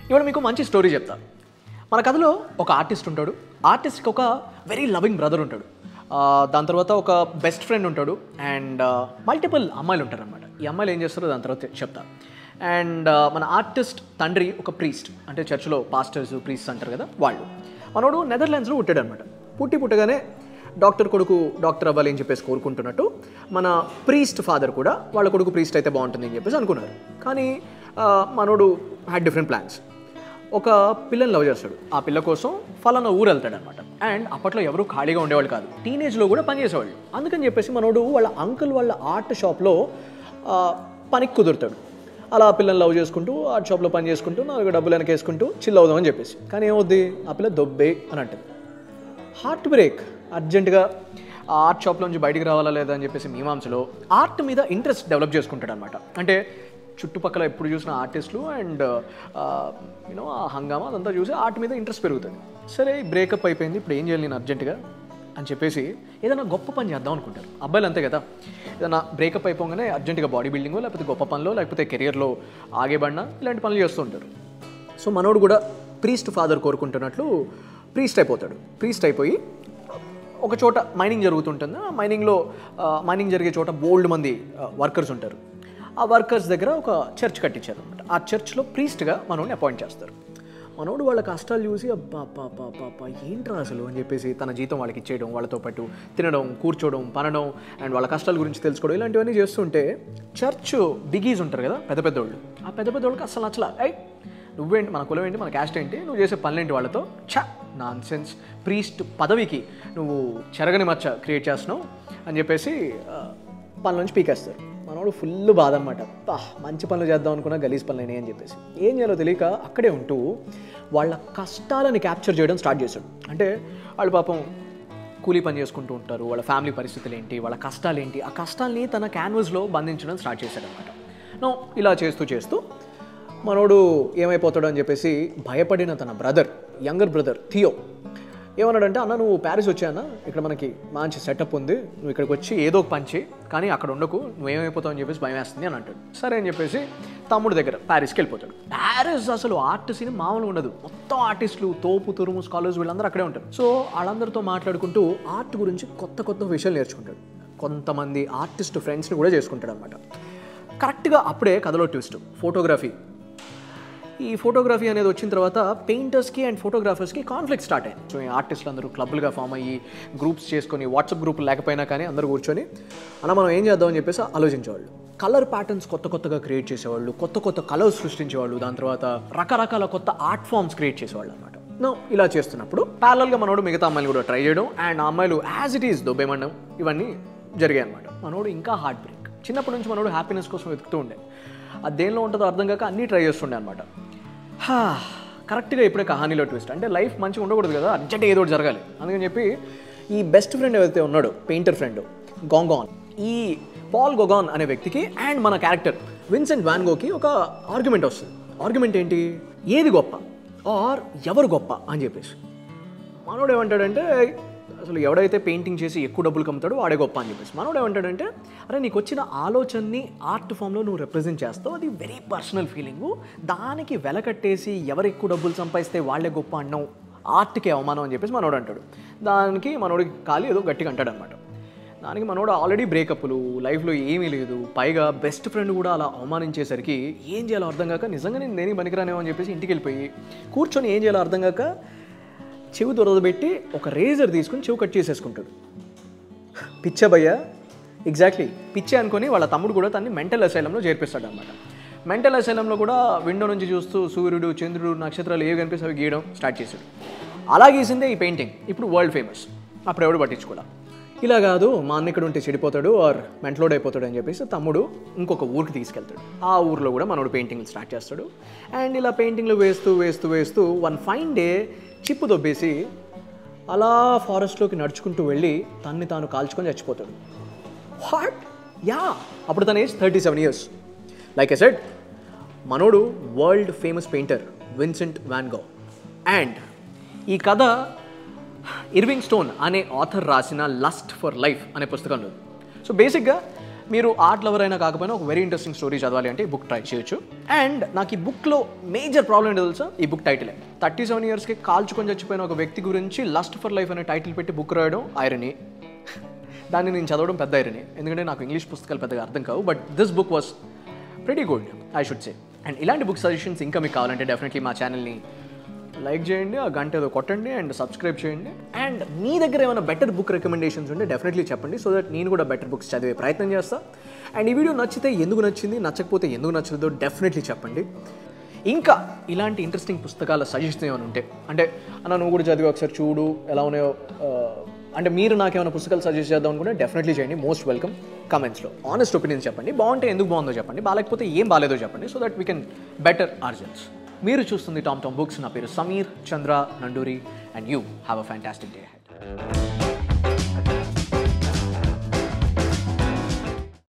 ఇవాళ మీకు మంచి స్టోరీ చెప్తా మన కథలో ఒక ఆర్టిస్ట్ ఉంటాడు ఆర్టిస్ట్కి ఒక వెరీ లవింగ్ బ్రదర్ ఉంటాడు ఆ, దాని తర్వాత ఒక బెస్ట్ ఫ్రెండ్ ఉంటాడు అండ్ మల్టిపుల్ అమ్మాయిలు ఉంటారు అనమాట ఈ అమ్మాయిలు ఏం చేస్తారో దాని తర్వాత చెప్తా అండ్ మన ఆర్టిస్ట్ తండ్రి ఒక ప్రీస్ట్ అంటే చర్చిలో పాస్టర్స్ ప్రీస్ట్ అంటారు కదా వాళ్ళు మనోడు నెదర్లాండ్స్లో పుట్టాడు అనమాట పుట్టి పుట్టగానే డాక్టర్ కొడుకు డాక్టర్ అవ్వాలి అని చెప్పేసి కోరుకుంటున్నట్టు మన ప్రీస్ట్ ఫాదర్ కూడా వాళ్ళ కొడుకు ప్రీస్ట్ అయితే బాగుంటుంది అని చెప్పేసి అనుకున్నారు కానీ ఆ, మనోడు హ్యాడ్ డిఫరెంట్ ప్లాన్స్ ఒక పిల్లని లవ్ చేస్తాడు ఆ పిల్ల కోసం ఫలానా ఊరు వెళ్తాడు అనమాట అండ్ అప్పట్లో ఎవరు ఖాళీగా ఉండేవాళ్ళు కాదు టీనేజ్లో కూడా పనిచేసేవాళ్ళు అందుకని చెప్పేసి మనోడు వాళ్ళ అంకుల్ వాళ్ళ ఆర్ట్ షాప్లో ఆ, పనికి కుదురుతాడు అలా ఆ పిల్లని లవ్ చేసుకుంటూ ఆర్ట్ షాప్లో పని చేసుకుంటూ నాలుగు డబ్బులు వెనకేసుకుంటూ చిల్ అవుదామని చెప్పేసి కానీ ఏమవుద్ది ఆ పిల్ల దొబ్బే అని అంటుంది హార్ట్ బ్రేక్ అర్జెంటుగా ఆ ఆర్ట్ షాప్ నుంచి బయటికి రావాలా లేదా అని చెప్పేసి మీమాంసలో ఆర్ట్ మీద ఇంట్రెస్ట్ డెవలప్ చేసుకుంటాడు అనమాట అంటే చుట్టుపక్కల ఎప్పుడు చూసిన ఆర్టిస్టులు అండ్ యూనో ఆ హంగామా అదంతా చూసి ఆర్ట్ మీద ఇంట్రెస్ట్ పెరుగుతుంది సరే బ్రేకప్ అయిపోయింది ఇప్పుడు ఏం చేయాలి నేను అర్జెంటుగా అని చెప్పేసి ఏదైనా గొప్ప పని చేద్దాం అనుకుంటారు అబ్బాయిలు అంతే కదా ఏదైనా బ్రేకప్ అయిపోగానే అర్జెంటుగా బాడీ బిల్డింగో లేకపోతే గొప్ప పనిలో లేకపోతే కెరియర్లో ఆగేబడినా ఇలాంటి పనులు చేస్తూ ఉంటారు సో మనోడు కూడా ప్రీస్ట్ ఫాదర్ కోరుకుంటున్నట్లు ప్రీస్ట్ అయిపోతాడు ప్రీస్ట్ అయిపోయి ఒక చోట మైనింగ్ జరుగుతుంటుంది ఆ మైనింగ్లో ఆ, మైనింగ్ జరిగే చోట బోల్డ్ మంది వర్కర్స్ ఉంటారు ఆ వర్కర్స్ దగ్గర ఒక చర్చ్ కట్టించారు అనమాట ఆ చర్చ్లో ప్రీస్ట్గా మనోడిని అపాయింట్ చేస్తారు మనోడు వాళ్ళ కష్టాలు చూసి అబ్బా అబ్బా అబ్బా అబ్బా అబ్బా ఏంట్రా అసలు అని చెప్పేసి తన జీతం వాళ్ళకి ఇచ్చేయడం వాళ్ళతో పాటు తినడం కూర్చోవడం పనడం అండ్ వాళ్ళ కష్టాల గురించి తెలుసుకోవడం ఇలాంటివన్నీ చేస్తుంటే చర్చ్ బిగీస్ ఉంటారు కదా పెద్ద పెద్దోళ్ళు ఆ పెద్ద పెద్దోళ్ళకి అసలు నచ్చలా ఐ నువ్వేంటి మన కులం ఏంటి మన క్యాస్ట్ ఏంటి నువ్వు చేసే పనులేంటి వాళ్ళతో ఛ నాన్ సెన్స్ ప్రీస్ట్ పదవికి నువ్వు చెరగని మచ్చ క్రియేట్ చేస్తున్నావు అని చెప్పేసి ఆ, పనుల నుంచి పీకేస్తారు మనోడు ఫుల్ బాధ అనమాట పా మంచి పనులు చేద్దాం అనుకున్నా గలీజ్ పనులు అయినాయి అని చెప్పేసి ఏం చేయాలో తెలియక అక్కడే ఉంటూ వాళ్ళ కష్టాలని క్యాప్చర్ చేయడం స్టార్ట్ చేశాడు అంటే వాళ్ళు పాపం కూలీ పని చేసుకుంటూ ఉంటారు వాళ్ళ ఫ్యామిలీ పరిస్థితులు ఏంటి వాళ్ళ కష్టాలు ఏంటి ఆ కష్టాల్ని తన క్యాన్వాస్లో బంధించడం స్టార్ట్ చేశాడనమాట నో ఇలా చేస్తూ చేస్తూ మనోడు ఏమైపోతాడు అని చెప్పేసి భయపడిన తన బ్రదర్ యంగర్ బ్రదర్ థియో ఏమన్నాడంటే అన్న నువ్వు ప్యారిస్ వచ్చాయన్న ఇక్కడ మనకి మంచి సెటప్ ఉంది నువ్వు ఇక్కడికి వచ్చి ఏదో ఒక పని చేయి కానీ అక్కడ ఉండకు నువ్వేమైపోతావు అని చెప్పేసి భయం వేస్తుంది అని అంటాడు సరే అని చెప్పేసి తమ్ముడు దగ్గర ప్యారిస్కి వెళ్ళిపోతాడు ప్యారిస్ అసలు ఆర్ట్ సీన్ మామూలుగా ఉండదు మొత్తం ఆర్టిస్టులు తోపు తురుము స్కాలర్స్ వీళ్ళందరూ అక్కడే ఉంటారు సో వాళ్ళందరితో మాట్లాడుకుంటూ ఆర్ట్ గురించి కొత్త కొత్త విషయాలు నేర్చుకుంటాడు కొంతమంది ఆర్టిస్ట్ ఫ్రెండ్స్ని కూడా చేసుకుంటాడు అనమాట కరెక్ట్గా అప్పుడే కథలో ట్విస్ట్ ఫోటోగ్రఫీ ఈ ఫోటోగ్రఫీ అనేది వచ్చిన తర్వాత పెయింటర్స్కి అండ్ ఫోటోగ్రాఫర్స్కి కాన్ఫ్లిక్ట్ స్టార్ట్ అయింది సో ఈ ఆర్టిస్టులు అందరూ క్లబ్లుగా ఫామ్ అయ్యి గ్రూప్స్ చేసుకొని వాట్సాప్ గ్రూపులు లేకపోయినా కానీ అందరూ కూర్చొని అలా మనం ఏం చేద్దామని చెప్పేసి ఆలోచించేవాళ్ళు కలర్ ప్యాటర్న్స్ కొత్త కొత్తగా క్రియేట్ చేసేవాళ్ళు కొత్త కొత్త కలర్స్ సృష్టించేవాళ్ళు దాని తర్వాత రకరకాల కొత్త ఆర్ట్ ఫామ్స్ క్రియేట్ చేసేవాళ్ళు అనమాట నో ఇలా చేస్తున్నప్పుడు ప్యారల్గా మనోడు మిగతా అమ్మాయిలు కూడా ట్రై చేయడం అండ్ ఆ అమ్మాయిలు యాజ్ ఇట్ ఈస్ దొబ్బేమండం ఇవన్నీ జరిగాయి అనమాట మనోడు ఇంకా హార్ట్ బ్రేక్ చిన్నప్పటి నుంచి మనోడు హ్యాపీనెస్ కోసం వెతుకుతూ ఉండే అది దేనిలో ఉంటుందో అర్థం కాక అన్నీ ట్రై చేస్తుండే అనమాట కరెక్ట్గా ఇప్పుడే కహానీలో ట్విస్ట్ అంటే లైఫ్ మంచిగా ఉండకూడదు కదా అర్జెంట్ ఏదో ఒకటి జరగాలి అందుకని చెప్పి ఈ బెస్ట్ ఫ్రెండ్ ఏదైతే ఉన్నాడో పెయింటర్ ఫ్రెండ్ గోంగాన్ ఈ పాల్ గొగాన్ అనే వ్యక్తికి అండ్ మన క్యారెక్టర్ విన్సెంట్ వాన్గోకి ఒక ఆర్గ్యుమెంట్ వస్తుంది ఆర్గ్యుమెంట్ ఏంటి ఏది గొప్ప ఆర్ ఎవరు గొప్ప అని చెప్పేసి మనోడు ఏమంటాడంటే అసలు ఎవడైతే పెయింటింగ్ చేసి ఎక్కువ డబ్బులు కమ్ముతాడో వాడే గొప్ప అని చెప్పేసి మనోడు ఏమంటాడంటే అరే నీకు వచ్చిన ఆలోచనని ఆర్ట్ ఫామ్లో నువ్వు రిప్రజెంట్ చేస్తావు అది వెరీ పర్సనల్ ఫీలింగు దానికి వెలకట్టేసి ఎవరు ఎక్కువ డబ్బులు సంపాదిస్తే వాళ్ళే గొప్ప అన్నావు ఆర్ట్కి అవమానం అని చెప్పేసి మనోడు అంటాడు దానికి మనోడికి ఖాళీ ఏదో గట్టిగా అంటాడు అనమాట దానికి మనోడు ఆల్రెడీ బ్రేకప్లు లైఫ్లో ఏమీ లేదు పైగా బెస్ట్ ఫ్రెండ్ కూడా అలా అవమానించేసరికి ఏం చేయాలో అర్థం కాక నిజంగా నేను దేనికి పనికిరానేమో అని చెప్పేసి ఇంటికి వెళ్ళిపోయి కూర్చొని ఏం చేయాలో అర్థం కాక చెవి దొరదబెట్టి ఒక రేజర్ తీసుకుని చెవి కట్ చేసేసుకుంటాడు పిచ్చ భయ్య ఎగ్జాక్ట్లీ పిచ్చే అనుకొని వాళ్ళ తమ్ముడు కూడా తన్ని మెంటల్ అసైలంలో చేర్పిస్తాడు అనమాట మెంటల్ అసైలంలో కూడా విండో నుంచి చూస్తూ సూర్యుడు చంద్రుడు నక్షత్రాలు ఏవి కనిపిస్తే అవి గీయడం స్టార్ట్ చేశాడు అలా గీసిందే ఈ పెయింటింగ్ ఇప్పుడు వరల్డ్ ఫేమస్ అప్పుడు ఎవడు పట్టించుకోడా ఇలా కాదు మా అన్న ఇక్కడ ఉంటే చెడిపోతాడు ఆర్ మెంటలోడ్ అయిపోతాడు అని చెప్పేసి తమ్ముడు ఇంకొక ఊరికి తీసుకెళ్తాడు ఆ ఊర్లో కూడా మనోడు పెయింటింగ్ స్టార్ట్ చేస్తాడు అండ్ ఇలా పెయింటింగ్లు వేస్తూ వేస్తూ వేస్తూ వన్ ఫైన్ డే చిప్పు దొబ్బేసి అలా ఫారెస్ట్లోకి నడుచుకుంటూ వెళ్ళి తన్ని తాను కాల్చుకొని చచ్చిపోతాడు వాట్ యా అప్పుడు తన age thirty seven years like a sad మనోడు world famous painter Vincent van Gogh and ఈ కథ ఇర్వింగ్ స్టోన్ అనే ఆథర్ రాసిన లస్ట్ ఫర్ లైఫ్ అనే పుస్తకంలో సో బేసిక్గా మీరు ఆర్ట్ లవర్ అయినా కాకపోయినా ఒక వెరీ ఇంట్రెస్టింగ్ స్టోరీ చదవాలి అంటే ఈ బుక్ ట్రై చేయొచ్చు అండ్ నాకు ఈ బుక్లో మేజర్ ప్రాబ్లం ఏంటో తెలుసా ఈ బుక్ టైటిలే థర్టీ సెవెన్ ఇయర్స్కి కాల్చుకొని చచ్చిపోయిన ఒక వ్యక్తి గురించి లస్ట్ ఫర్ లైఫ్ అనే టైటిల్ పెట్టి బుక్ రాయడం ఐరనీ దాన్ని నేను చదవడం పెద్ద ఐరనీ ఎందుకంటే నాకు ఇంగ్లీష్ పుస్తకాలు పెద్దగా అర్థం కావు but this book was pretty good I should say and ఇలాంటి బుక్ సజెషన్స్ ఇంకా మీకు కావాలంటే డెఫినెట్లీ మా ఛానల్ని లైక్ చేయండి ఆ గంట ఏదో కొట్టండి అండ్ సబ్స్క్రైబ్ చేయండి అండ్ మీ దగ్గర ఏమైనా బెటర్ బుక్ రికమెండేషన్స్ ఉంటే డెఫినెట్లీ చెప్పండి సో దట్ నేను కూడా బెటర్ బుక్స్ చదివే ప్రయత్నం చేస్తా అండ్ ఈ వీడియో నచ్చితే ఎందుకు నచ్చింది నచ్చకపోతే ఎందుకు నచ్చలేదో డెఫినెట్లీ చెప్పండి ఇంకా ఇలాంటి ఇంట్రెస్టింగ్ పుస్తకాల సజెషన్ ఏమైనా ఉంటే అంటే అన్న నువ్వు కూడా చదివి ఒకసారి చూడు ఎలా ఉన్నాయో ఆ, అంటే మీరు నాకేమైనా పుస్తకాలు సజెస్ట్ చేద్దాం అనుకుంటే డెఫినెట్లీ చేయండి మోస్ట్ వెల్కమ్ కమెంట్స్లో ఆనెస్ట్ ఒపీనియన్స్ చెప్పండి బాగుంటే ఎందుకు బాగుందో చెప్పండి బాగాలేకపోతే ఏం బాగాలేదో చెప్పండి so that we can better ఆర్జన్స్ మీరు చూస్తుంది టామ్ టామ్ బుక్స్ నా పేరు Sameer Chandra Nanduri and you have a fantastic day head